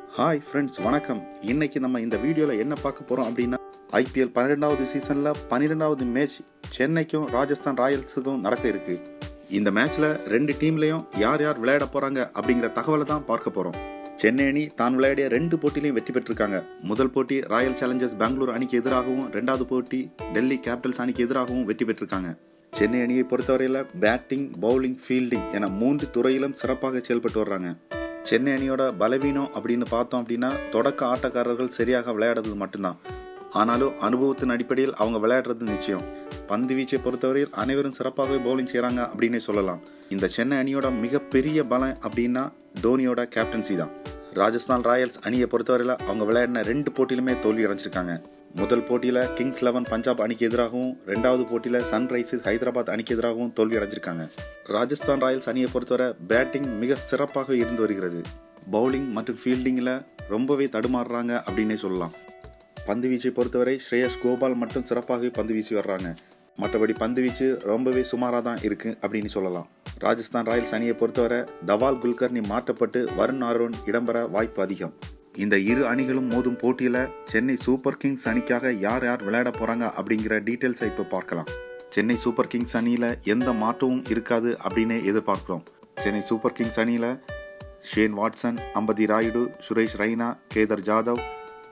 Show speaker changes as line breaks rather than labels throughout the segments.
hi friends வணக்கம் இன்னைக்கு நம்ம இந்த வீடியோவில் என்ன பார்க்க போகிறோம் அப்படின்னா ஐபிஎல் பன்னிரெண்டாவது சீசனில் பன்னிரெண்டாவது மேட்ச் சென்னைக்கும் ராஜஸ்தான் ராயல்ஸுக்கும் நடக்க இருக்கு இந்த மேட்ச்சில் ரெண்டு டீம்லேயும் யார் யார் விளையாட போகிறாங்க அப்படிங்கிற தகவலை தான் பார்க்க போகிறோம் சென்னை அணி தான் விளையாடிய ரெண்டு போட்டிலையும் வெற்றி பெற்றிருக்காங்க முதல் போட்டி ராயல் சேலஞ்சர்ஸ் பெங்களூர் அணிக்கு எதிராகவும் ரெண்டாவது போட்டி டெல்லி கேபிட்டல்ஸ் அணிக்கு எதிராகவும் வெற்றி பெற்றிருக்காங்க சென்னை அணியை பொறுத்தவரையில் பேட்டிங் பவுலிங் ஃபீல்டிங் என மூன்று துறையிலும் சிறப்பாக செயல்பட்டு வர்றாங்க சென்னை அணியோட பலவீனம் அப்படின்னு பார்த்தோம் அப்படின்னா தொடக்க ஆட்டக்காரர்கள் சரியாக விளையாடுறது மட்டும்தான் ஆனாலும் அனுபவத்தின் அடிப்படையில் அவங்க விளையாடுறது நிச்சயம் பந்து வீச்சை பொறுத்தவரையில் அனைவரும் சிறப்பாகவே பவுலிங் செய்கிறாங்க அப்படின்னே சொல்லலாம் இந்த சென்னை அணியோட மிகப்பெரிய பலம் அப்படின்னா தோனியோட கேப்டன்சி தான் ராஜஸ்தான் ராயல்ஸ் அணியை பொறுத்தவரையில் அவங்க விளையாடின ரெண்டு போட்டியிலுமே தோல்வி அடைஞ்சிருக்காங்க முதல் போட்டியில் கிங்ஸ் லெவன் பஞ்சாப் அணிக்கு எதிராகவும் ரெண்டாவது போட்டியில் சன்ரைசர்ஸ் ஹைதராபாத் அணிக்கு எதிராகவும் தோல்வி அடைஞ்சிருக்காங்க ராஜஸ்தான் ராயல்ஸ் அணியை பொறுத்தவரை பேட்டிங் மிக சிறப்பாக இருந்து வருகிறது பவுலிங் மற்றும் ஃபீல்டிங்கில் ரொம்பவே தடுமாறுறாங்க அப்படின்னே சொல்லலாம் பந்து வீச்சை பொறுத்தவரை ஸ்ரேயஸ் கோபால் மட்டும் சிறப்பாகவே பந்து வீசி வர்றாங்க மற்றபடி பந்து வீச்சு ரொம்பவே சுமாராக தான் இருக்கு அப்படின்னு சொல்லலாம் ராஜஸ்தான் ராயல்ஸ் அணியை பொறுத்தவரை தவால் குல்கர்னி மாற்றப்பட்டு வருண் ஆரோன் இடம்பெற வாய்ப்பு அதிகம் இந்த இரு அணிகளும் மோதும் போட்டியில் சென்னை சூப்பர் கிங்ஸ் அணிக்காக யார் யார் விளையாட போகிறாங்க அப்படிங்கிற டீட்டெயில்ஸை இப்போ பார்க்கலாம் சென்னை சூப்பர் கிங்ஸ் அணியில் எந்த மாற்றமும் இருக்காது அப்படின்னே எதிர்பார்க்கிறோம் சென்னை சூப்பர் கிங்ஸ் அணியில் Shane Watson Ambati Rayudu Suresh Raina Kedar Jadhav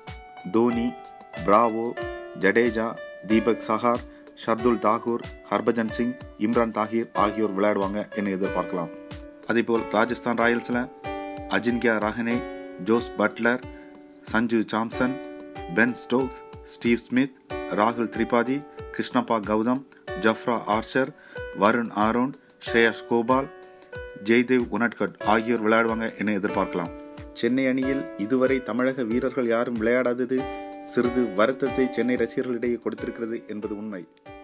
Dhoni Bravo Jadeja Deepak Chahar Shardul Thakur Harbhajan Singh Imran Tahir ஆகியோர் விளையாடுவாங்க என எதிர்பார்க்கலாம் அதேபோல் ராஜஸ்தான் ராயல்ஸில் Ajinkya Rahane Jos Buttler Sanju Samson Ben Stokes Steve Smith ராகுல் திரிபாதி கிருஷ்ணப்பா கௌதம் ஜஃப்ரா ஆர்ச்சர் வருண் ஆரோன் ஸ்ரேயஸ் கோபால் ஜெய்தேவ் உனட்கட் ஆகியோர் விளையாடுவாங்க என எதிர்பார்க்கலாம் சென்னை அணியில் இதுவரை தமிழக வீரர்கள் யாரும் விளையாடாதது சிறிது வருத்தத்தை சென்னை ரசிகர்களிடையே கொடுத்திருக்கிறது என்பது உண்மை